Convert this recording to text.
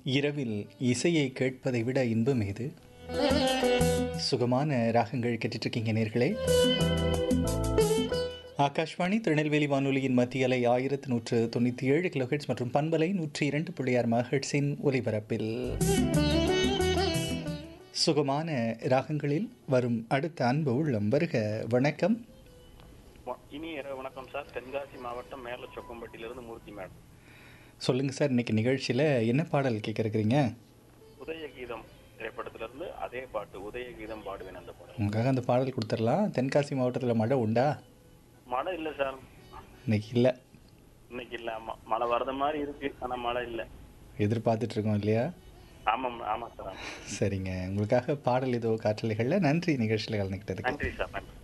இரவில் இசையை கேட்பதை விட இன்பம் ஏது சுகமான ராகங்கள் கேட்டுட்ருக்கீங்க நேர்களே ஆகாஷ்வாணி திருநெல்வேலி வானொலியின் மத்திய அலை ஆயிரத்து நூற்று தொண்ணூற்றி ஏழு கிலோஹெட்ஸ் மற்றும் பண்பலை நூற்றி இரண்டு புள்ளியார் மகட்ஸின் ஒலிபரப்பில் சுகமான ராகங்களில் வரும் அடுத்த அன்பு உள்ளம் வருக வணக்கம் வ- இனி இரவு வணக்கம் சார் தென்காசி மாவட்டம் மேல சொக்கம்பட்டியிலிருந்து மூர்த்தி மேடம் சொல்லுங்கள் சார் இன்னைக்கு நிகழ்ச்சியில் என்ன பாடல் கேட்க இருக்கிறீங்க உதயகீதம் திரைப்படத்திலிருந்து அதே பாட்டு உதயகீதம் பாடுவேன் அந்த பாடல் உங்களுக்காக அந்த பாடல் கொடுத்துடலாம் தென்காசி மாவட்டத்தில் மழை உண்டா மழை இல்ல சார் இன்னைக்கு இல்லை இன்னைக்கு இல்ல ஆமா மழை வரத மாதிரி இருக்கு ஆனா மழை இல்ல எதிர்பார்த்துட்டு இருக்கோம் இல்லையா ஆமாம் ஆமா சார் ஆமா. சரிங்க உங்களுக்காக பாடல் ஏதோ காற்றலைகளில் நன்றி நிகழ்ச்சியில் கலந்துக்கிட்டதுக்கு நன்றி சார் நன்றி